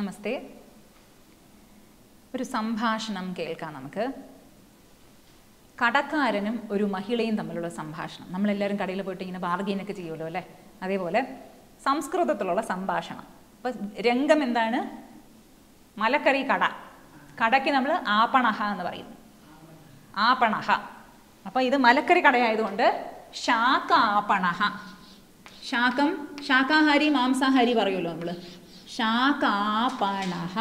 നമസ്തേ ഒരു സംഭാഷണം കേൾക്കാം നമുക്ക് കടക്കാരനും ഒരു മഹിളയും തമ്മിലുള്ള സംഭാഷണം നമ്മളെല്ലാവരും കടയിൽ പോയിട്ട് ഇങ്ങനെ ബാർഗെയിനൊക്കെ ചെയ്യുമല്ലോ അല്ലേ അതേപോലെ സംസ്കൃതത്തിലുള്ള സംഭാഷണം അപ്പം രംഗം എന്താണ് മലക്കറി കട കടയ്ക്ക് നമ്മൾ ആപണഹ എന്ന് പറയും ആപണഹ അപ്പോൾ ഇത് മലക്കറി കടയായതുകൊണ്ട് ശാക ആപണഹ ശാകം ശാകാഹാരി മാംസാഹാരി പറയുമല്ലോ നമ്മൾ ശാകാപണഹ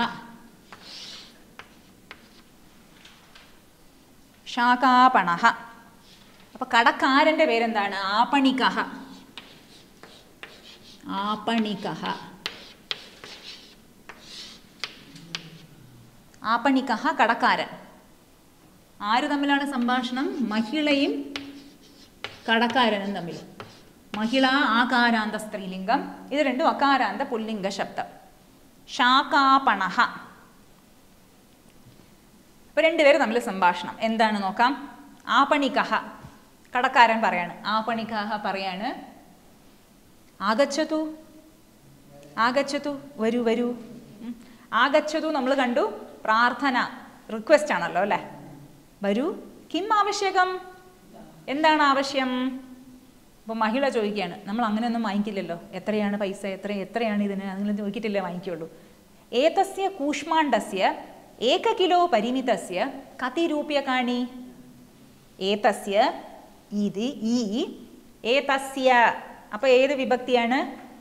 ശാകാപണഹ അപ്പൊ കടക്കാരന്റെ പേരെന്താണ് ആപണികഹ ആപണികഹ ആപണികഹ കടക്കാരൻ ആര് തമ്മിലാണ് സംഭാഷണം മഹിളയും കടക്കാരനും തമ്മിൽ മഹിള ആകാരാന്ത സ്ത്രീലിംഗം ഇത് രണ്ടും അകാരാന്ത പുല്ലിംഗ ശബ്ദം ശാകാപണഹ ഇപ്പൊ രണ്ടുപേരും തമ്മിൽ സംഭാഷണം എന്താണ് നോക്കാം ആപണികഹ കടക്കാരൻ പറയാണ് ആപണികഹ പറയാണ് ആഗച്ഛതു ആഗച്ഛതു വരൂ വരൂ ഉം. ആഗച്ഛതു നമ്മൾ കണ്ടു പ്രാർത്ഥന റിക്വസ്റ്റ് ആണല്ലോ അല്ലേ വരൂ കിം ആവശ്യകം എന്താണ് ആവശ്യം അപ്പോൾ മഹിള ചോദിക്കുകയാണ് നമ്മൾ അങ്ങനെയൊന്നും വാങ്ങിക്കില്ലല്ലോ എത്രയാണ് പൈസ എത്ര എത്രയാണ് ഇതിന് അങ്ങനെ ചോദിച്ചിട്ടില്ലേ വാങ്ങിക്കുള്ളൂ ഏതസ്യ കൂഷ്മാണ്ഡസ്യ ഏക കിലോ പരിമിതസ്യ കതി രൂപ്യകാണി ഏതസ്യ ഇത് ഈ ഏതസ്യ അപ്പോൾ ഏത് വിഭക്തിയാണ്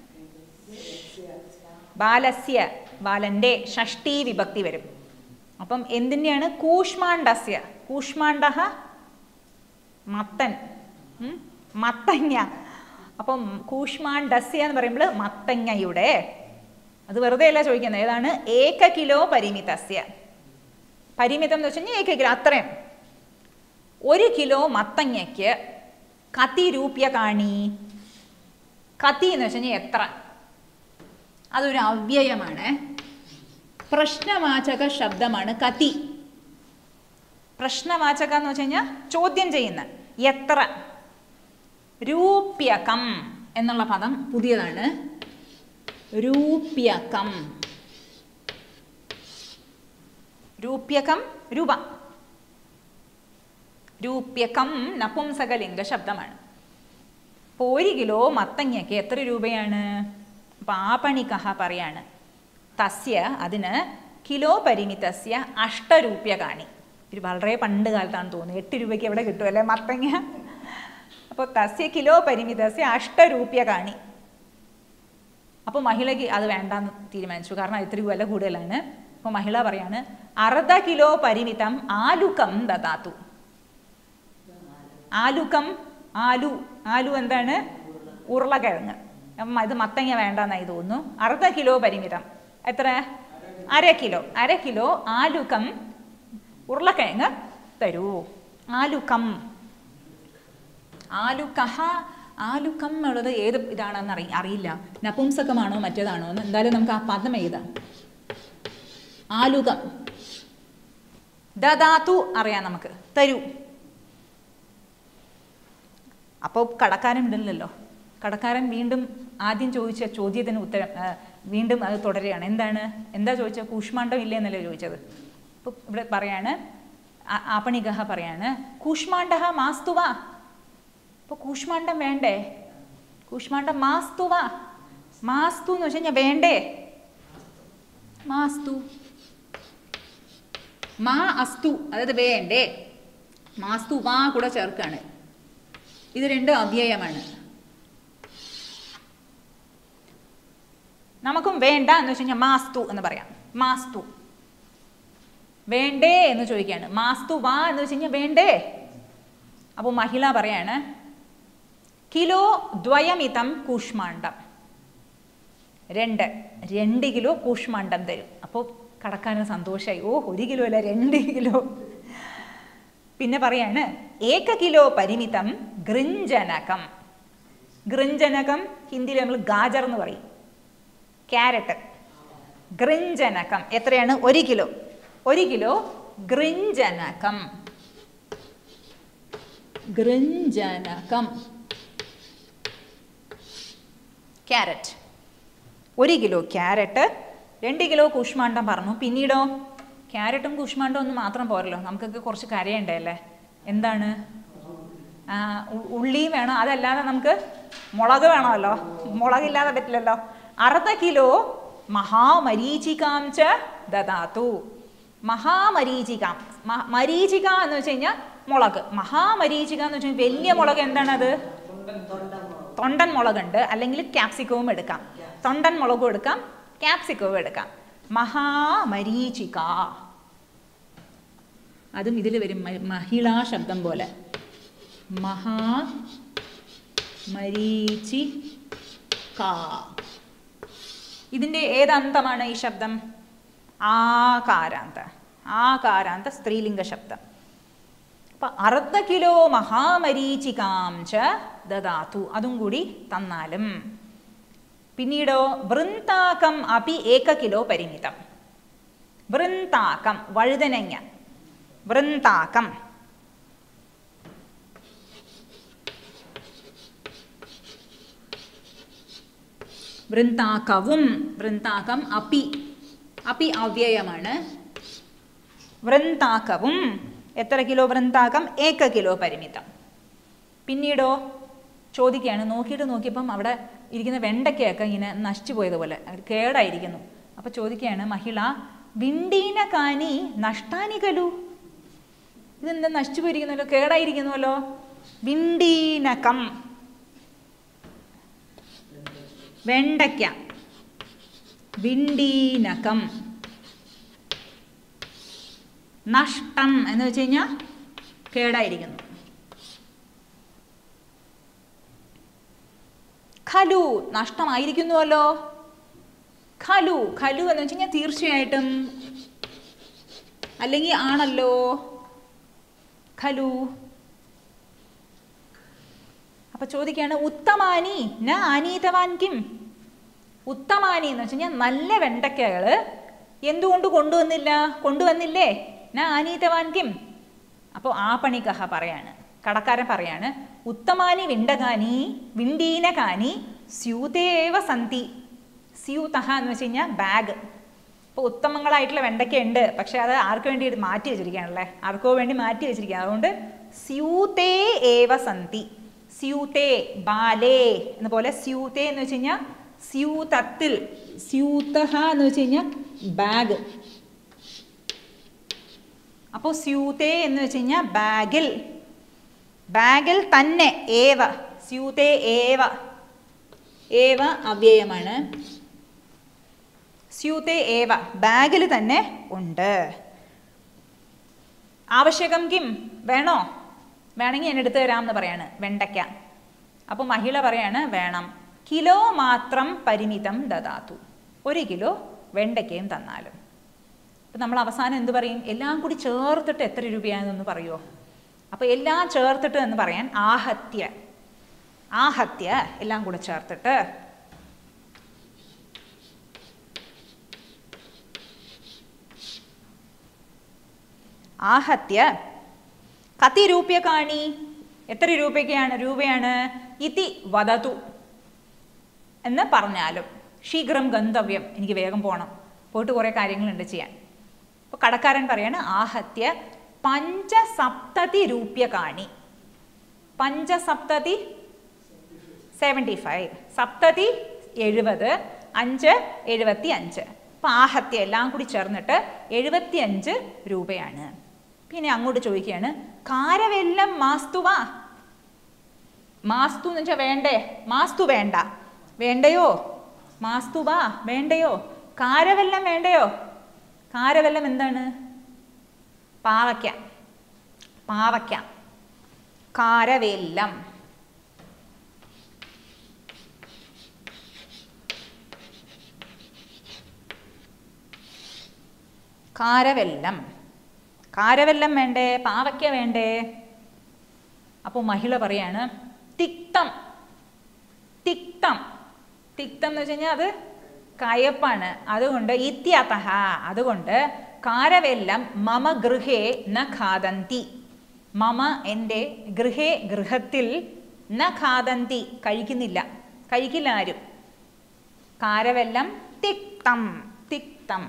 ബാലസ്യ ബാലന്റെ ഷഷ്ടി വിഭക്തി വരും അപ്പം എന്തിൻ്റെയാണ് കൂഷ്മാണ്ഡസ്യ കൂഷ്മാണ്ഡ മത്തൻ ഉം, മത്തങ്ങ അപ്പം കൂഷ്മാണ്ഡസ്യ എന്ന് പറയുമ്പോൾ മത്തങ്ങയുടെ അത് വെറുതെ അല്ല ചോദിക്കുന്നത് ഏതാണ് ഏക കിലോ പരിമിതസ്യ പരിമിതം എന്ന് വെച്ച് കഴിഞ്ഞാൽ ഏക കിലോ അത്രയും ഒരു കിലോ മത്തങ്ങയ്ക്ക് കത്തി രൂപ്യ കാണി കത്തി എന്ന് വെച്ച് കഴിഞ്ഞാൽ എത്ര അതൊരു അവ്യയമാണ് പ്രശ്നവാചക ശബ്ദമാണ് കത്തി പ്രശ്നവാചക എന്ന് വെച്ച് കഴിഞ്ഞാൽ ചോദ്യം ചെയ്യുന്ന എത്ര രൂപ്യകം എന്നുള്ള പദം പുതിയതാണ് രൂപ്യകം രൂപ്യകം രൂപ രൂപ്യകം നപുംസകലിംഗ ശബ്ദമാണ് അപ്പോൾ ഒരു കിലോ മത്തങ്ങയ്ക്ക് എത്ര രൂപയാണ് അപ്പം ആപണികഹ പറയാണ് തസ്യ അതിന് കിലോ പരിമിതസ്യ അഷ്ടരൂപ്യകാണി ഇത് വളരെ പണ്ട് കാലത്താണ് തോന്നുന്നത് എട്ട് രൂപയ്ക്ക് എവിടെ കിട്ടുമല്ലേ മത്തങ്ങ അപ്പോൾ തസ്യ കിലോ പരിമിതസ്യ അഷ്ടരൂപ്യകാണി അപ്പോൾ മഹിളയ്ക്ക് അത് വേണ്ടാന്ന് തീരുമാനിച്ചു കാരണം ഇത്തിരി വില കൂടുതലാണ് അപ്പോൾ മഹിള പറയാണ് അർദ്ധ കിലോ പരിമിതം ആലുക്കം ദതാത്തു ആലുക്കം ആലു ആലു എന്താണ് ഉരുളക്കിഴങ്ങ് അപ്പം ഇത് മത്തങ്ങ വേണ്ടെന്നായി തോന്നുന്നു അർദ്ധ കിലോ പരിമിതം എത്ര അര കിലോ അര കിലോ ആലുക്കം ഉരുളക്കിഴങ്ങ് തരൂ ആലുക്കം ആലുക്കഹ ആലുക്കം എന്നുള്ളത് ഏത് ഇതാണെന്ന് അറി അറിയില്ല നപുംസകമാണോ മറ്റേതാണോ എന്ന് എന്തായാലും നമുക്ക് ആ പദം എഴുതാം ആലുകം ദദാതു അറിയാം നമുക്ക് തരൂ അപ്പോൾ കടക്കാരൻ വിടില്ലല്ലോ കടക്കാരൻ വീണ്ടും ആദ്യം ചോദിച്ച ചോദ്യത്തിന് ഉത്തരം ആ, വീണ്ടും അത് തുടരുകയാണ് എന്താണ് എന്താ ചോദിച്ചത് കൂഷ്മാണ്ഡം ഇല്ലേ എന്നല്ലേ ചോദിച്ചത് അപ്പോൾ ഇവിടെ പറയാണ് ആ- ആപണികഹ പറയാണ് കൂഷ്മാണ്ഡഹ മാസ്തുവ അപ്പോൾ കൂഷ്മാണ്ഡം വേണ്ടേ കൂഷ്മാണ്ഡം മാസ്തുവ മാസ്തു എന്ന് വെച്ച് കഴിഞ്ഞാൽ വേണ്ടേ മാസ്തു മാ അസ്തു അതായത് വേണ്ടേ മാസ്തു വാ കൂടെ ചേർക്കാണ് ഇത് രണ്ടും അവ്യയമാണ് നമുക്കും വേണ്ട എന്ന് വെച്ച് കഴിഞ്ഞാൽ മാസ്തു എന്ന് പറയാം മാസ്തു വേണ്ടേ എന്ന് ചോദിക്കുകയാണ് മാസ്തു വാ എന്ന് വെച്ച് കഴിഞ്ഞാൽ വേണ്ടേ അപ്പോൾ മഹിള പറയാണ് കിലോ ദ്വയമിതം കൂഷ്മാണ്ഡം രണ്ട് രണ്ട് കിലോ കൂഷ്മാണ്ഡം തരും അപ്പോൾ കടക്കാരന് സന്തോഷമായി ഓ ഒരു കിലോ അല്ല രണ്ട് കിലോ പിന്നെ പറയാണ് ഏക കിലോ പരിമിതം ഗൃഞ്ചനകം ഗൃഞ്ചനകം ഹിന്ദിയിൽ നമ്മൾ ഗാജർ എന്ന് പറയും ക്യാരറ്റ് ഗൃഞ്ചനകം എത്രയാണ് ഒരു കിലോ ഒരു കിലോ ഗൃഞ്ചനകം ഗൃഞ്ചനകം ക്യാരറ്റ് ഒരു കിലോ ക്യാരറ്റ് രണ്ട് കിലോ കൂഷ്മാണ്ഡം പറഞ്ഞു പിന്നീടോ ക്യാരറ്റും കൂഷ്മാണ്ഡം ഒന്നും മാത്രം പോരല്ലോ നമുക്കൊക്കെ കുറച്ച് കരയണ്ടേ അല്ലേ എന്താണ് ആ, ഉ- ഉള്ളിയും വേണം അതല്ലാതെ നമുക്ക് മുളക് വേണമല്ലോ മുളകില്ലാതെ പറ്റില്ലല്ലോ അർദ്ധ കിലോ മഹാമരീചികാം ച ദദാതു മഹാമരീചികാം മ- മരീചിക എന്ന് വെച്ച് കഴിഞ്ഞാൽ മുളക് മഹാമരീചിക എന്ന് വെച്ചാൽ വലിയ മുളക് എന്താണത് തൊണ്ടൻ മുളകുണ്ട് അല്ലെങ്കിൽ ക്യാപ്സിക്കവും എടുക്കാം തൊണ്ടൻ മുളകും എടുക്കാം ക്യാപ്സിക്കവും എടുക്കാം മഹാമരീചിക അതും ഇതിൽ വരും മ- മഹിളാ ശബ്ദം പോലെ മഹാ മരീചി കാ ഇതിൻ്റെ ഏതന്തമാണ് ഈ ശബ്ദം ആകാരാന്ത ആകാരാന്ത സ്ത്രീലിംഗ ശബ്ദം അപ്പൊ അർദ്ധ കിലോ മഹാമരീചികാം ച ദദാതു അതും കൂടി തന്നാലും പിന്നീടോ വൃന്താകം അപി ഏക കിലോ പരിമിതം വൃന്താകം വഴുതനങ്ങ വൃന്താകം വൃന്താക്കവും വൃന്താകം അപി അപി അവ്യയമാണ് വൃന്താക്കവും എത്ര കിലോ വൃന്താകം ഏക കിലോ പരിമിതം പിന്നീടോ ചോദിക്കുകയാണ് നോക്കിയിട്ട് നോക്കിയപ്പം അവിടെ ഇരിക്കുന്ന വെണ്ടയ്ക്കയൊക്കെ ഇങ്ങനെ നശിച്ചു പോയതുപോലെ അത് കേടായിരിക്കുന്നു അപ്പോൾ ചോദിക്കുകയാണ് മഹിള വിണ്ടീന കാനി നഷ്ടാനി കലു ഇതെന്താ നശിച്ചു പോയിരിക്കുന്നല്ലോ കേടായിരിക്കുന്നുവല്ലോ വിണ്ടീനകം വെണ്ടയ്ക്ക വിണ്ടീനകം നഷ്ടം എന്ന് വെച്ച് കഴിഞ്ഞാൽ കേടായിരിക്കുന്നു ഖലു നഷ്ടമായിരിക്കുന്നുവല്ലോ ഖലു ഖലു എന്ന് വെച്ച് കഴിഞ്ഞാൽ തീർച്ചയായിട്ടും അല്ലെങ്കിൽ ആണല്ലോ ഖലു അപ്പൊ ചോദിക്കുകയാണ് ഉത്തമാനി ന ആനീതവാൻ കിം ഉത്തമാനി എന്ന് വെച്ച് കഴിഞ്ഞാൽ നല്ല വെണ്ടയ്ക്കകള് എന്തുകൊണ്ട് കൊണ്ടുവന്നില്ല കൊണ്ടുവന്നില്ലേ ന ആനീതവാൻ കിം അപ്പോൾ ആ പണിക്കഹ പറയാണ് കടക്കാരൻ പറയാണ് ഉത്തമാനി വിണ്ടകാനി വിണ്ടീനകാനി സ്യൂതേവ സന്തി സ്യൂതഹ എന്ന് വെച്ച് കഴിഞ്ഞാൽ ബാഗ് ഇപ്പോൾ ഉത്തമങ്ങളായിട്ടുള്ള വെണ്ടയ്ക്ക ഉണ്ട് പക്ഷെ അത് ആർക്ക് വേണ്ടി ഇത് മാറ്റി വെച്ചിരിക്കുകയാണല്ലേ ആർക്കോ വേണ്ടി മാറ്റി വെച്ചിരിക്കുക അതുകൊണ്ട് സ്യൂതേ ഏവ സന്തി സ്യൂതേ ബാലേ എന്ന പോലെ സ്യൂതേ എന്ന് വെച്ച് കഴിഞ്ഞാൽ സ്യൂതത്തിൽ സ്യൂതഹ എന്ന് വെച്ച് കഴിഞ്ഞാൽ ബാഗ് അപ്പോൾ സ്യൂതേ എന്ന് വെച്ച് കഴിഞ്ഞാൽ ബാഗിൽ ബാഗിൽ തന്നെ ഏവ സ്യൂതേ ഏവ ഏവ അവ്യയമാണ് സ്യൂതേ ഏവ ബാഗിൽ തന്നെ ഉണ്ട് ആവശ്യകം കിം വേണോ വേണമെങ്കിൽ എന്നെ എടുത്തു തരാമെന്ന് പറയാണ് വെണ്ടയ്ക്ക അപ്പോൾ മഹിള പറയാണ് വേണം കിലോ മാത്രം പരിമിതം ദദാതു ഒരു കിലോ വെണ്ടയ്ക്കയും തന്നാലും അപ്പം നമ്മൾ അവസാനം എന്ത് പറയും എല്ലാം കൂടി ചേർത്തിട്ട് എത്ര രൂപയാണെന്നൊന്ന് പറയുമോ അപ്പോൾ എല്ലാം ചേർത്തിട്ട് എന്ന് പറയാൻ ആഹത്യ ആഹത്യ എല്ലാം കൂടെ ചേർത്തിട്ട് ആഹത്യ കതി രൂപ്യകാണി എത്ര രൂപയ്ക്കാണ് രൂപയാണ് ഇതി വദതു എന്ന് പറഞ്ഞാലും ശീഘ്രം ഗന്തവ്യം എനിക്ക് വേഗം പോകണം പോയിട്ട് കുറേ കാര്യങ്ങളുണ്ട് ചെയ്യാൻ അപ്പോൾ കടക്കാരൻ പറയാണ് ആഹത്യ പഞ്ചസപ്തതി രൂപ്യകാണി പഞ്ചസപ്തതി സെവൻറ്റി ഫൈവ് സപ്തതി എഴുപത് അഞ്ച് എഴുപത്തി അഞ്ച് അപ്പം ആഹത്യ എല്ലാം കൂടി ചേർന്നിട്ട് എഴുപത്തി അഞ്ച് രൂപയാണ് പിന്നെ അങ്ങോട്ട് ചോദിക്കുകയാണ് കാരവെല്ലം മാസ്തുവാ മാസ്തു എന്ന് വെച്ചാൽ വേണ്ടേ മാസ്തു വേണ്ട വേണ്ടയോ മാസ്തുവാ വേണ്ടയോ കാരവെല്ലം വേണ്ടയോ കാരവെല്ലം എന്താണ് പാവയ്ക്ക പാവയ്ക്ക കാരവെല്ലം കാരവെല്ലം കാരവെല്ലം വേണ്ടേ പാവയ്ക്ക വേണ്ടേ അപ്പോൾ മഹിള പറയാണ് തിക്തം തിക്തം തിക്തം എന്ന് വെച്ച് കഴിഞ്ഞാൽ അത് കയപ്പാണ് അതുകൊണ്ട് ഇത്യതഹ അതുകൊണ്ട് കാരവെല്ലം മമ ഗൃഹേ ന ഖാദന്തി മമ എൻ്റെ ഗൃഹേ ഗൃഹത്തിൽ ന ഖാദന്തി കഴിക്കുന്നില്ല കഴിക്കില്ല ആരും കാരവെല്ലം തിക്തം തിക്തം പര്യാപ്തം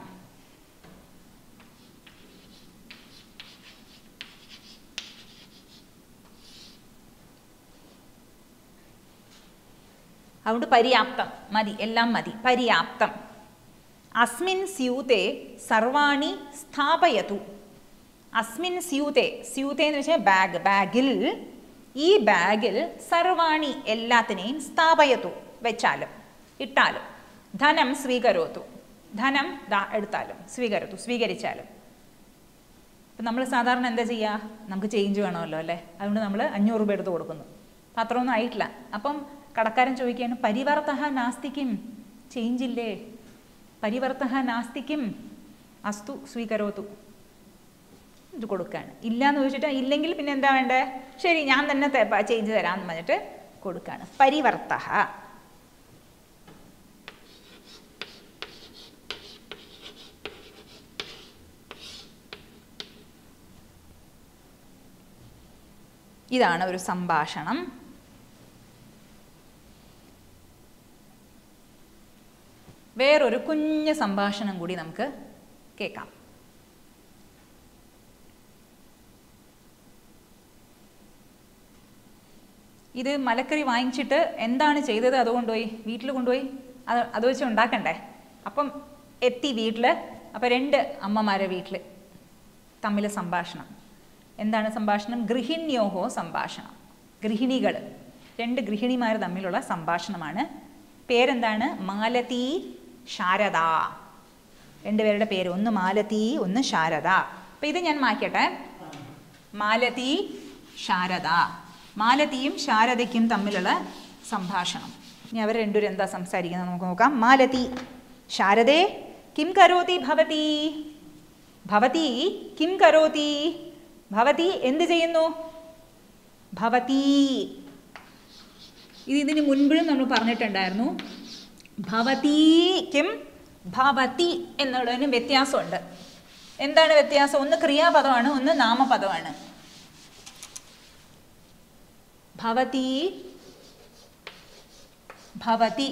അതുകൊണ്ട് പര്യാപ്തം മതി എല്ലാം മതി പര്യാപ്തം അസ്മിൻ സ്യൂതെ സർവാണി സ്ഥാപയതു അസ്മിൻ സ്യൂതെ സ്യൂതെ എന്ന് വെച്ചാൽ ബാഗ് ബാഗിൽ ഈ ബാഗിൽ സർവാണി എല്ലാത്തിനെയും സ്ഥാപയതു വെച്ചാലും ഇട്ടാലും ധനം സ്വീകരോത്തു ധനം ദാ എടുത്താലും സ്വീകരത്തു സ്വീകരിച്ചാലും ഇപ്പം നമ്മൾ സാധാരണ എന്താ ചെയ്യുക നമുക്ക് ചേഞ്ച് വേണമല്ലോ അല്ലേ അതുകൊണ്ട് നമ്മൾ അഞ്ഞൂറ് രൂപ എടുത്ത് കൊടുക്കുന്നു അപ്പം അത്രയൊന്നും ആയിട്ടില്ല അപ്പം കടക്കാരൻ ചോദിക്കുകയാണ് പരിവർത്തഹ നാസ്തിക്കും ചേഞ്ച് ഇല്ലേ പരിവർത്തഹ നാസ്തിക്കും അസ്തു സ്വീകരോത്തു ഇത് കൊടുക്കുകയാണ് ഇല്ല എന്ന് ചോദിച്ചിട്ട് ഇല്ലെങ്കിൽ പിന്നെ എന്താ വേണ്ടേ ശരി ഞാൻ തന്നെ ചേഞ്ച് തരാമെന്ന് പറഞ്ഞിട്ട് കൊടുക്കുകയാണ് പരിവർത്തഹ ഇതാണ് ഒരു സംഭാഷണം വേറൊരു കുഞ്ഞ് സംഭാഷണം കൂടി നമുക്ക് കേൾക്കാം ഇത് മലക്കറി വാങ്ങിച്ചിട്ട് എന്താണ് ചെയ്തത് അത് കൊണ്ടുപോയി വീട്ടിൽ കൊണ്ടുപോയി അത് അത് വെച്ച് ഉണ്ടാക്കണ്ടേ അപ്പം എത്തി വീട്ടിൽ അപ്പം രണ്ട് അമ്മമാരെ വീട്ടിൽ തമ്മിൽ സംഭാഷണം എന്താണ് സംഭാഷണം ഗൃഹിണ്യോഹോ സംഭാഷണം ഗൃഹിണികൾ രണ്ട് ഗൃഹിണിമാർ തമ്മിലുള്ള സംഭാഷണമാണ് പേരെന്താണ് മാലതി ശാരദ രണ്ടുപേരുടെ പേര് ഒന്ന് മാലതി ഒന്ന് ശാരദ അപ്പം ഇത് ഞാൻ മാറ്റിയട്ടെ മാലതി ശാരദ മാലതിയും ശാരദയ്ക്കും തമ്മിലുള്ള സംഭാഷണം ഇനി അവർ രണ്ടുപേരും എന്താ സംസാരിക്കുന്നത് നമുക്ക് നോക്കാം മാലതി ശാരദേ കിം കരോതി ഭവതി ഭവതി കിം കരോതി ഭവതി എന്ത് ചെയ്യുന്നു ഭവതി ഇത് ഇതിന് മുൻപിലും നമ്മൾ പറഞ്ഞിട്ടുണ്ടായിരുന്നു ഭവതീക്കും ഭവതി എന്നുള്ളതിന് വ്യത്യാസമുണ്ട് എന്താണ് വ്യത്യാസം ഒന്ന് ക്രിയാപദമാണ് ഒന്ന് നാമപദമാണ് ഭവതി ഭവതി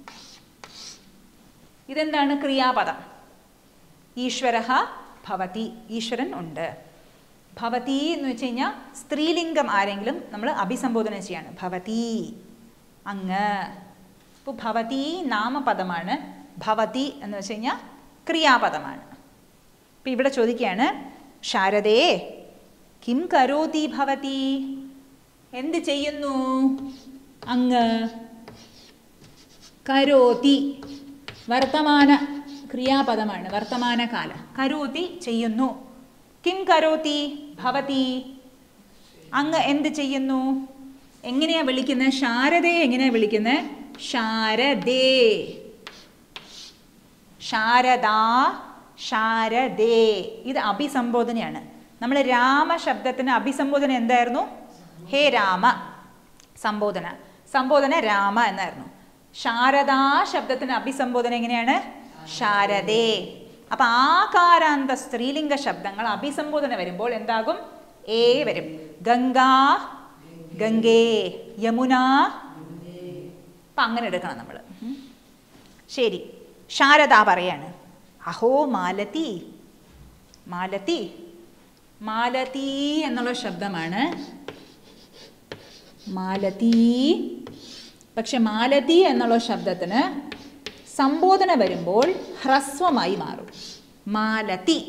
ഇതെന്താണ് ക്രിയാപദം ഈശ്വര ഭവതി ഈശ്വരൻ ഉണ്ട് ഭവതി എന്ന് വെച്ച് കഴിഞ്ഞാൽ സ്ത്രീലിംഗം ആരെങ്കിലും നമ്മൾ അഭിസംബോധന ചെയ്യാണ് ഭവതി അങ്ങ് ഇപ്പോൾ ഭവതി നാമപദമാണ് ഭവതി എന്ന് വെച്ച് കഴിഞ്ഞാൽ ക്രിയാപദമാണ് അപ്പം ഇവിടെ ചോദിക്കുകയാണ് ശാരദേ കിം കരോതി ഭവതി എന്ത് ചെയ്യുന്നു അങ്ങ് കരോതി വർത്തമാന ക്രിയാപദമാണ് വർത്തമാനകാല കരോതി ചെയ്യുന്നു കിം കരോതി ഭവതി അങ്ങ് എന്ത് ചെയ്യുന്നു എങ്ങനെയാ വിളിക്കുന്നത് ശാരദയെ എങ്ങനെയാ വിളിക്കുന്നത് ശാരദേ ശാരദാ ശാരദേ ഇത് അഭിസംബോധനയാണ് നമ്മൾ രാമ ശബ്ദത്തിന് അഭിസംബോധന എന്തായിരുന്നു ഹേ രാമ സംബോധന സംബോധന രാമ എന്നായിരുന്നു ശാരദാ ശബ്ദത്തിന് അഭിസംബോധന എങ്ങനെയാണ് ശാരദേ അപ്പൊ ആകാരാന്ത സ്ത്രീലിംഗ ശബ്ദങ്ങൾ അഭിസംബോധന വരുമ്പോൾ എന്താകും ഏ വരും ഗംഗാ ഗംഗേ യമുന അപ്പൊ അങ്ങനെ എടുക്കണം നമ്മൾ ശരി ശാരദ പറയാണ് അഹോ മാലതി മാലതി മാലതി എന്നുള്ള ശബ്ദമാണ് മാലതി പക്ഷെ മാലതി എന്നുള്ള ശബ്ദത്തിന് സംബോധന വരുമ്പോൾ ഹ്രസ്വമായി മാറും മാലതി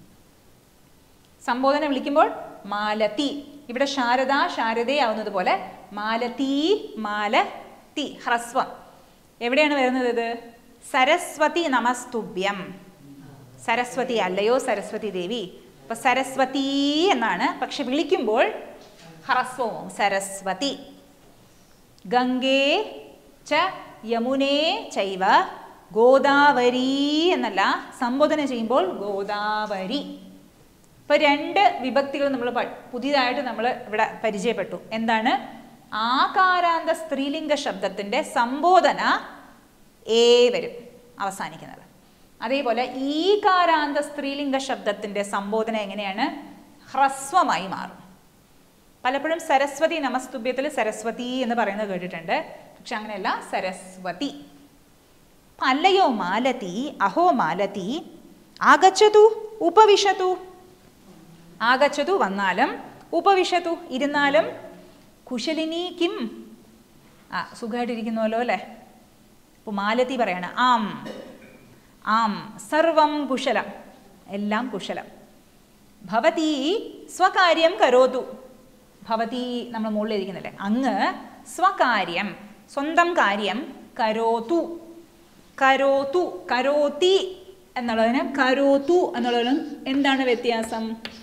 സംബോധന വിളിക്കുമ്പോൾ മാലതി ഇവിടെ ശാരദ ശാരദയാവുന്നത് പോലെ മാലതി മാലതി ഹ്രസ്വം എവിടെയാണ് വരുന്നത് ഇത് സരസ്വതി നമസ്തുഭ്യം സരസ്വതി അല്ലയോ സരസ്വതി ദേവി അപ്പൊ സരസ്വതി എന്നാണ് പക്ഷെ വിളിക്കുമ്പോൾ ഹ്രസ്വവും സരസ്വതി ഗംഗേ ച യമുനേ ചൈവ ഗോദാവരി എന്നല്ല സംബോധന ചെയ്യുമ്പോൾ ഗോദാവരി ഇപ്പൊ രണ്ട് വിഭക്തികൾ നമ്മൾ പുതിയതായിട്ട് നമ്മൾ ഇവിടെ പരിചയപ്പെട്ടു എന്താണ് ആകാരാന്ത സ്ത്രീലിംഗ ശബ്ദത്തിന്റെ സംബോധന ഏ വരും അവസാനിക്കുന്നത് അതേപോലെ ഈകാരാന്ത സ്ത്രീലിംഗ ശബ്ദത്തിന്റെ സംബോധന എങ്ങനെയാണ് ഹ്രസ്വമായി മാറും പലപ്പോഴും സരസ്വതി നമസ്തുഭ്യത്തിൽ സരസ്വതി എന്ന് പറയുന്നത് കേട്ടിട്ടുണ്ട് പക്ഷെ അങ്ങനെയല്ല സരസ്വതി അപ്പം അല്ലയോ മാലതി അഹോ മാലതി ആഗച്ഛതു ഉപവിശതു ആഗച്ഛതു വന്നാലും ഉപവിശതു ഇരുന്നാലും കുശലിനി കിം ആ സുഖമായിട്ടിരിക്കുന്നുവല്ലോ അല്ലേ അപ്പോൾ മാലതി പറയാണ് ആം ആം സർവം കുശലം എല്ലാം കുശലം ഭവതി സ്വകാര്യം കരോതു ഭവതി നമ്മൾ മുകളിൽ ഇരിക്കുന്നില്ലേ അങ്ങ് സ്വകാര്യം സ്വന്തം കാര്യം കരോതു കരോതു കരോതി എന്നുള്ളതിന് കരോതു എന്നുള്ളതിന് എന്താണ് വ്യത്യാസം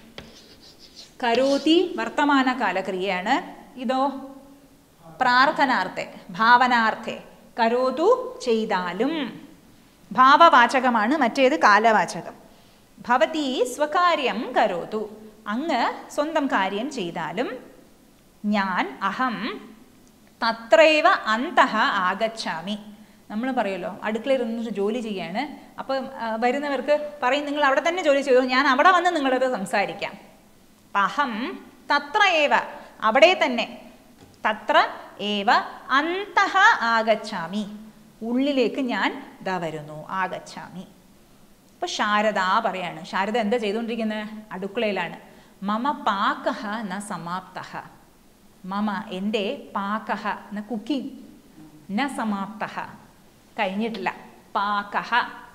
കരോതി വർത്തമാനകാല ക്രിയയാണ് ഇതോ പ്രാർത്ഥനാർത്ഥെ ഭാവനാർത്ഥെ കരോതു ചെയ്താലും ഭാവവാചകമാണ് മറ്റേത് കാലവാചകം ഭവതി സ്വകാര്യം കരോതു അങ്ങ് സ്വന്തം കാര്യം ചെയ്താലും ഞാൻ അഹം തത്രൈവ അന്തഃ ആഗച്ഛാമി നമ്മൾ പറയുമല്ലോ അടുക്കളയിൽ ഇരുന്നിട്ട് ജോലി ചെയ്യാണ് അപ്പം ആ, വരുന്നവർക്ക് പറയും നിങ്ങൾ അവിടെ തന്നെ ജോലി ചെയ്തു ഞാൻ അവിടെ വന്ന് നിങ്ങളോട് സംസാരിക്കാം അപ്പം അഹം തത്ര ഏവ അവിടെ തന്നെ തത്ര ഏവ അന്തഃ ആഗച്ഛാമി ഉള്ളിലേക്ക് ഞാൻ ഇതാ വരുന്നു ആഗച്ഛാമി ഇപ്പൊ ശാരദ പറയാണ് ശാരദ എന്താ ചെയ്തുകൊണ്ടിരിക്കുന്നത് അടുക്കളയിലാണ് മമ പാകഹ ന സമാപ്തഃ മമ എൻ്റെ പാകഹ എന്ന കുക്കിംഗ് ന സമാപ്തഃ കഴിഞ്ഞിട്ടില്ല പാകഹ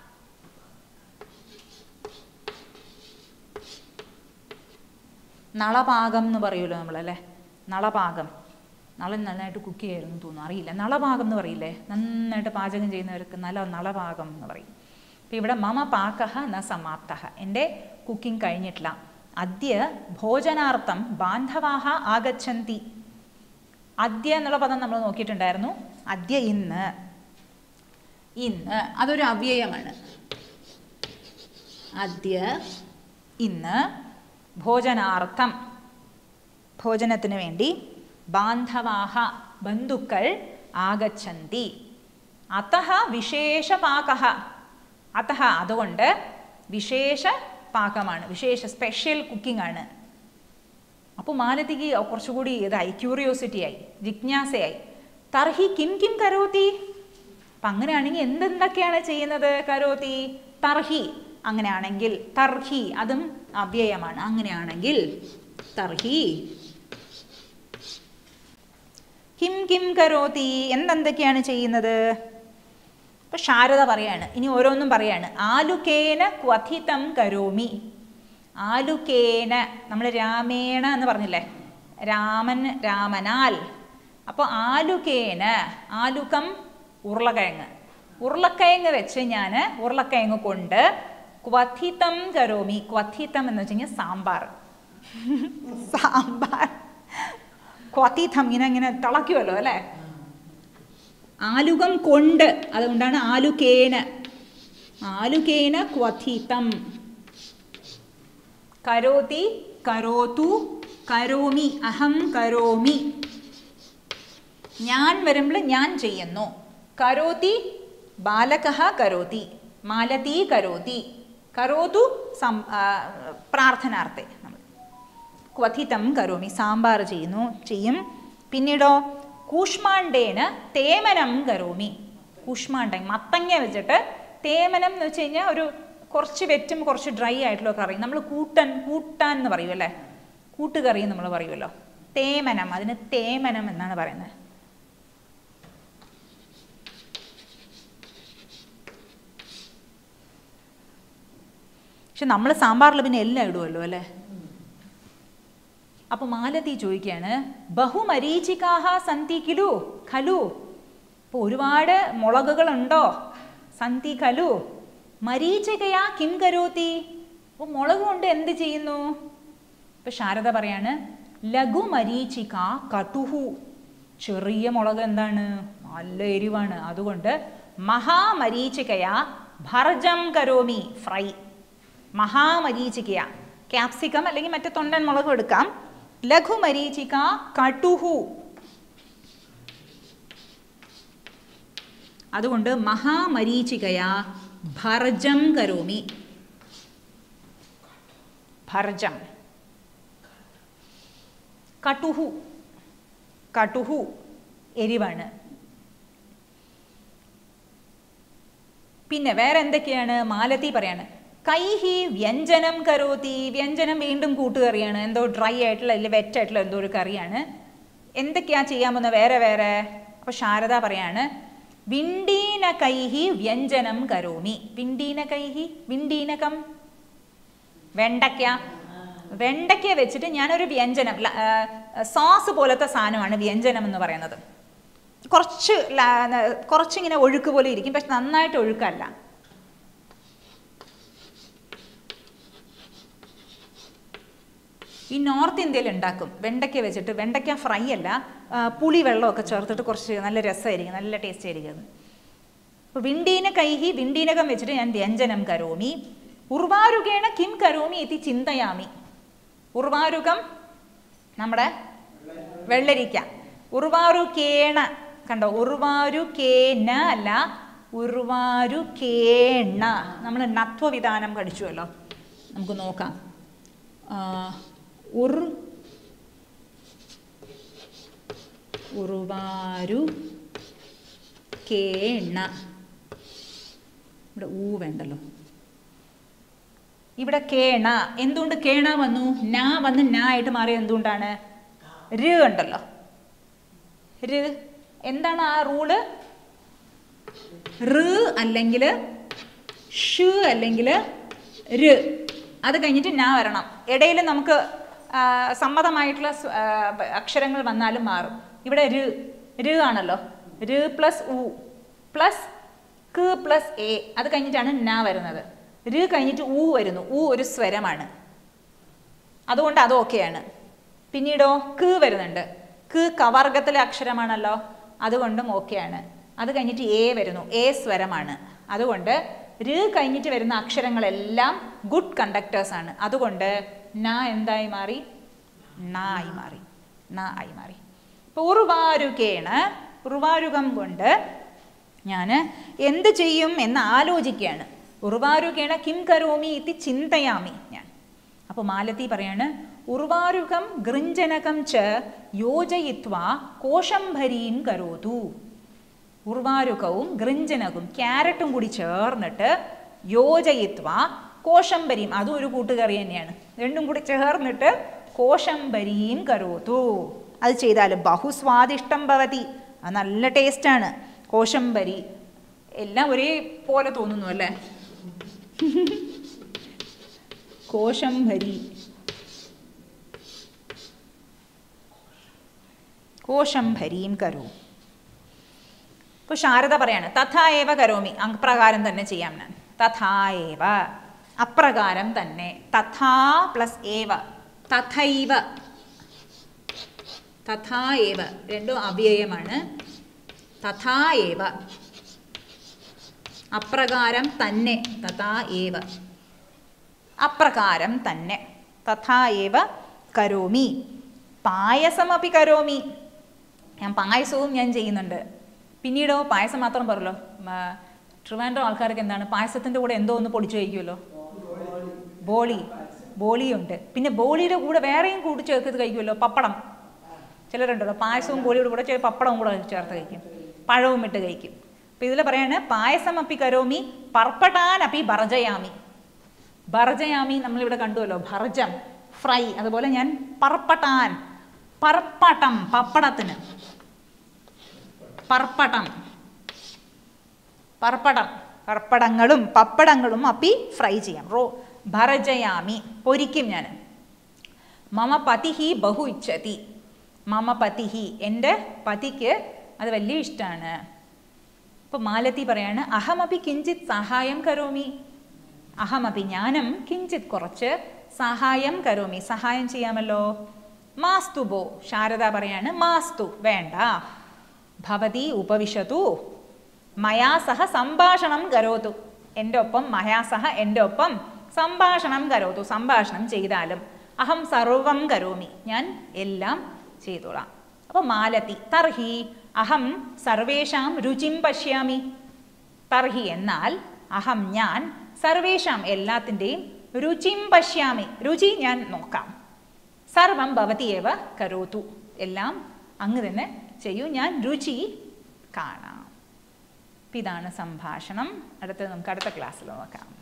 നളപാകം എന്ന് പറയുമല്ലോ നമ്മളല്ലേ നളപാകം നളൻ നന്നായിട്ട് കുക്ക് ചെയ്യായിരുന്നു തോന്നുന്നു അറിയില്ല നളപാകം എന്ന് പറയില്ലേ നന്നായിട്ട് പാചകം ചെയ്യുന്നവർക്ക് നല്ല നളപാകം എന്ന് പറയും അപ്പം ഇവിടെ മമ പാകഹ ന സമാപ്തഃ എൻ്റെ കുക്കിംഗ് കഴിഞ്ഞിട്ടില്ല അദ്യ ഭോജനാർത്ഥം ബാന്ധവാഹ ആഗച്ഛന്തി അദ്യ എന്നുള്ള പദം നമ്മൾ നോക്കിയിട്ടുണ്ടായിരുന്നു അദ്യ ഇന്ന് ഇന്ന് അതൊരു അവ്യയമാണ് അദ്യ ഇന്ന് ഭോജനാർത്ഥം ഭോജനത്തിന് വേണ്ടി ബാന്ധവാഹ ബന്ധുക്കൾ ആഗച്ഛന്തി അത വിശേഷപാക അത അതുകൊണ്ട് വിശേഷ പാകമാണ് വിശേഷ സ്പെഷ്യൽ കുക്കിംഗ് ആണ് അപ്പോൾ മാലതിക്ക് കുറച്ചുകൂടി ഇതായി ക്യൂറിയോസിറ്റി ആയി ജിജ്ഞാസയായി തർഹി കിം കിം കരോതി അപ്പം അങ്ങനെയാണെങ്കിൽ എന്തെന്തൊക്കെയാണ് ചെയ്യുന്നത് കരോതി തർഹി അങ്ങനെയാണെങ്കിൽ തർഹി അതും അവ്യയമാണ് അങ്ങനെയാണെങ്കിൽ തർഹി കിം കിം കരോതി എന്തെന്തൊക്കെയാണ് ചെയ്യുന്നത് ഇപ്പൊ ശാരദ പറയാണ് ഇനി ഓരോന്നും പറയാണ് ആലുക്കേന ക്വഥിതം കരോമി ആലുക്കേന നമ്മൾ രാമേണ എന്ന് പറഞ്ഞില്ലേ രാമൻ രാമനാൽ അപ്പോൾ ആലുക്കേന ആലുക്കം ഉരുളക്കിഴങ്ങ് ഉരുളക്കിഴങ്ങ് വെച്ച് ഞാൻ ഉരുളക്കിഴങ്ങ് കൊണ്ട് ക്വഥിതം കരോമി ക്വഥിതം എന്ന് വെച്ച് കഴിഞ്ഞാൽ സാമ്പാർ സാമ്പാർ ക്വഥിതം ഇങ്ങനെ ഇങ്ങനെ തിളയ്ക്കുമല്ലോ അല്ലേ ആലുകം കൊണ്ട് അതുകൊണ്ടാണ് ആലുക്കേന ആലുക്കേന ക്വഥിതം കരോതി കരോതു കരോമി അഹം കരോമി ഞാൻ വരുമ്പോൾ ഞാൻ ചെയ്യുന്നു കരോതി ബാലകഃ കരോതി മാലതി കരോതി കരോതു സം ആ, പ്രാർത്ഥനാർത്ഥെ നമ്മൾ ക്വഥിതം കരോമി സാമ്പാർ ചെയ്യുന്നു ചെയ്യും പിന്നീടോ കൂഷ്മാണ്ടേന് തേമനം കരോമി കൂഷ്മാണ്ടൻ മത്തങ്ങ വെച്ചിട്ട് തേമനം എന്ന് വെച്ച് കഴിഞ്ഞാൽ ഒരു കുറച്ച് വെറ്റും കുറച്ച് ഡ്രൈ ആയിട്ടുള്ള കറി നമ്മൾ കൂട്ടൻ കൂട്ടാൻ എന്ന് പറയും അല്ലേ കൂട്ടുകറി നമ്മൾ പറയുമല്ലോ തേമനം അതിന് തേമനം എന്നാണ് പറയുന്നത് പക്ഷെ നമ്മൾ സാമ്പാറിൽ പിന്നെ എല്ലാം ഇടുമല്ലോ അല്ലേ അപ്പൊ മാലതി ചോദിക്കുകയാണ് ബഹുമരീചികാഹ സന്തി കിലു ഖലു അപ്പോൾ ഒരുപാട് മുളകുകളുണ്ടോ സന്തി ഖലു മരീചികയാ കിം കരോതി അപ്പോൾ മുളക് കൊണ്ട് എന്ത് ചെയ്യുന്നു ഇപ്പൊ ശാരദ പറയാണ് ലഘു മരീചിക കടുഹു ചെറിയ മുളക് എന്താണ് നല്ല എരിവാണ് അതുകൊണ്ട് മഹാമരീചികയാ ഭർജം കരോമി ഫ്രൈ മഹാമരീചികയ ക്യാപ്സിക്കം അല്ലെങ്കിൽ മറ്റേ തൊണ്ടൻ മുളകും എടുക്കാം ലഘുമരീചിക കടുഹു അതുകൊണ്ട് മഹാമരീചികയാ ഭർജം കരോമി ഭർജം കടുഹു കടുഹു എരിവാണ് പിന്നെ വേറെ എന്തൊക്കെയാണ് മാലതി പറയാണ് കൈഹി വ്യഞ്ജനം കരോതി വ്യഞ്ജനം വീണ്ടും കൂട്ടുകറിയാണ് എന്തോ ഡ്രൈ ആയിട്ടുള്ള അല്ലെങ്കിൽ വെറ്റ് ആയിട്ടുള്ള എന്തോ ഒരു കറിയാണ് എന്തൊക്കെയാ ചെയ്യാമെന്ന് വേറെ വേറെ അപ്പൊ ശാരദ പറയാണ് വിണ്ടീന കൈഹി വ്യഞ്ജനം കരോമി വിണ്ടീന കൈഹി വിണ്ടീനകം വെണ്ടയ്ക്ക വെണ്ടയ്ക്ക വെച്ചിട്ട് ഞാനൊരു വ്യഞ്ജനം ല- ആ, സോസ് പോലത്തെ സാധനമാണ് വ്യഞ്ജനം എന്ന് പറയുന്നത് കുറച്ച് ല- കുറച്ചിങ്ങനെ ഒഴുക്ക് പോലെ ഇരിക്കും പക്ഷെ നന്നായിട്ട് ഒഴുക്കല്ല ഈ നോർത്ത് ഇന്ത്യയിൽ ഉണ്ടാക്കും വെണ്ടയ്ക്ക വെച്ചിട്ട് വെണ്ടയ്ക്ക ഫ്രൈ അല്ല ആ, പുളി വെള്ളമൊക്കെ ചേർത്തിട്ട് കുറച്ച് നല്ല രസമായിരിക്കും നല്ല ടേസ്റ്റ് ആയിരിക്കും അത് അപ്പോൾ വിണ്ടീന കൈഹി വിണ്ടീനകം വെച്ചിട്ട് ഞാൻ വ്യഞ്ജനം കരോമി ഉർവാരുകേണ കിം കരോമി എത്തി ചിന്തയാമി ഉർവാരുകം നമ്മുടെ വെള്ളരിക്ക ഉർവാരുകേണ കണ്ടോ ഉർവാരുകേന അല്ല ഉർവാരുകേണ നമ്മൾ നത്വവിധാനം പഠിച്ചുവല്ലോ നമുക്ക് നോക്കാം ആ, ഉർ ഉറുവാരു കേണ ഇവിടെ ഊ വേണ്ടല്ലോ ഇവിടെ കേണ എന്തുകൊണ്ട് കേണ വന്നു നാ വന്ന് നാ ആയിട്ട് മാറിയത് എന്തുകൊണ്ടാണ് ര് ഉണ്ടല്ലോ ര് എന്താണ് ആ റൂള് റ് അല്ലെങ്കിൽ ഷ് അല്ലെങ്കിൽ ര് അത് കഴിഞ്ഞിട്ട് നാ വരണം ഇടയിൽ നമുക്ക് ആ, സമ്മതമായിട്ടുള്ള സ്വ- ആ, അക്ഷരങ്ങൾ വന്നാലും മാറും ഇവിടെ ര് ര് ആണല്ലോ ര് പ്ലസ് ഉ പ്ലസ് ക് പ്ലസ് എ അത് കഴിഞ്ഞിട്ടാണ് നാ വരുന്നത് ര് കഴിഞ്ഞിട്ട് ഊ വരുന്നു ഊ ഒരു സ്വരമാണ് അതുകൊണ്ട് അത് ഓക്കെയാണ് പിന്നീടോ ക് വരുന്നുണ്ട് ക് കവർഗത്തിലെ അക്ഷരമാണല്ലോ അതുകൊണ്ടും ഓക്കെയാണ് അത് കഴിഞ്ഞിട്ട് എ വരുന്നു എ സ്വരമാണ് അതുകൊണ്ട് ര് കഴിഞ്ഞിട്ട് വരുന്ന അക്ഷരങ്ങളെല്ലാം ഗുഡ് കണ്ടക്ടേഴ്സ് ആണ് അതുകൊണ്ട് ന എന്തായി മാറി ന ആയി മാറി ന ആയി മാറി ഇപ്പൊ ഉറുവാരുകേണ് ഉറുവാരുകം കൊണ്ട് ഞാൻ എന്ത് ചെയ്യും എന്ന് ആലോചിക്കുകയാണ് ഉറുവാരുകേണ കിം കരോമി ഇതി ചിന്തയാമി ഞാൻ അപ്പോൾ മാലതി പറയാണ് ഉർവാരുകം ഗൃഞ്ജനകം ച യോജയിത്വ കോശംഭരീം കരോതു ഉർവാരുകവും ഗൃഞ്ജനകവും ക്യാരറ്റും കൂടി ചേർന്നിട്ട് യോജയിത്വ കോശംബരിയും അതും ഒരു കൂട്ടുകറി തന്നെയാണ് രണ്ടും കൂടി ചേർന്നിട്ട് കോശംബരിയും കരോതു അത് ചെയ്താൽ ബഹുസ്വാദിഷ്ടം ഭവതി അത് നല്ല ടേസ്റ്റാണ് കോശംബരി എല്ലാം ഒരേപോലെ തോന്നുന്നു അല്ലേ കോശംഭരി കോശംഭരീം കരൂ ഇപ്പോൾ ശാരദ പറയാണ് തഥാ ഏവ കരോമി അപ്രകാരം തന്നെ ചെയ്യാം ഞാൻ തഥാ ഏവ അപ്രകാരം തന്നെ തഥാ പ്ലസ് ഏവ തഥൈവ തഥാ ഏവ രണ്ടും അവ്യയമാണ് തഥാ ഏവ അപ്രകാരം തന്നെ തഥാ ഏവ അപ്രകാരം തന്നെ തഥാ ഏവ കരോമി പായസമപി കരോമി ഞാൻ പായസവും ഞാൻ ചെയ്യുന്നുണ്ട് പിന്നീടോ പായസം മാത്രം പറയല്ലോ മ- ട്രിവാൻഡ്രം ആൾക്കാർക്ക് എന്താണ് പായസത്തിൻ്റെ കൂടെ എന്തോ ഒന്ന് പൊടിച്ചു കഴിക്കുമല്ലോ ബോളി ബോളിയുണ്ട് പിന്നെ ബോളിയുടെ കൂടെ വേറെയും കൂടി ചേർത്ത് കഴിക്കുമല്ലോ പപ്പടം ചിലരുണ്ടല്ലോ പായസവും ബോളിയുടെ കൂടെ ചില പപ്പടവും കൂടെ ചേർത്ത് കഴിക്കും പഴവും ഇട്ട് കഴിക്കും അപ്പം ഇതിൽ പറയാണ് പായസം അപ്പി കരോമി പർപ്പട്ടാൻ അപ്പി ബർജയാമി ബർജയാമി നമ്മളിവിടെ കണ്ടുവല്ലോ ഭർജം ഫ്രൈ അതുപോലെ ഞാൻ പർപ്പട്ടാൻ പർപ്പട്ടം പപ്പടത്തിന് പർപ്പട്ടം പർപ്പടം പർപ്പടങ്ങളും പപ്പടങ്ങളും അപ്പി ഫ്രൈ ചെയ്യാം റോ ഭരജയാമി പൊരിക്കും ഞാൻ മമ പതിഹി ബഹു ഇച്ഛതി മമ പതിഹി എൻ്റെ പതിക്ക് അത് വലിയ ഇഷ്ടമാണ് ഇപ്പൊ മാലതി പറയാണ് അഹമപി കിഞ്ചിത് സഹായം കരോമി അഹമപി ഞാനും കിഞ്ചിത് കുറച്ച് സഹായം കരോമി സഹായം ചെയ്യാമല്ലോ മാസ്തു ബോ ശാരദ പറയാണ് മാസ്തു വേണ്ട ഭവതി ഉപവിശതു മയാ സഹ സംഭാഷണം കരോതു എൻ്റെ ഒപ്പം മയാ സഹ എൻ്റെ ഒപ്പം സംഭാഷണം കരോതു സംഭാഷണം ചെയ്താലും അഹം സർവം കരോമി ഞാൻ എല്ലാം ചെയ്തോളാം അപ്പോൾ മാലതി തർഹി അഹം സർവേഷാം രുചിം പശ്യാമി തർഹി എന്നാൽ അഹം ഞാൻ സർവേഷാം എല്ലാത്തിൻ്റെയും രുചിം പശ്യാമി രുചി ഞാൻ നോക്കാം സർവം ഭവതിയേവ കരോതു എല്ലാം അങ്ങ് തന്നെ ചെയ്യൂ ഞാൻ രുചി കാണാം അപ്പം ഇതാണ് സംഭാഷണം അടുത്തത് നമുക്ക് അടുത്ത ക്ലാസ്സിൽ നോക്കാം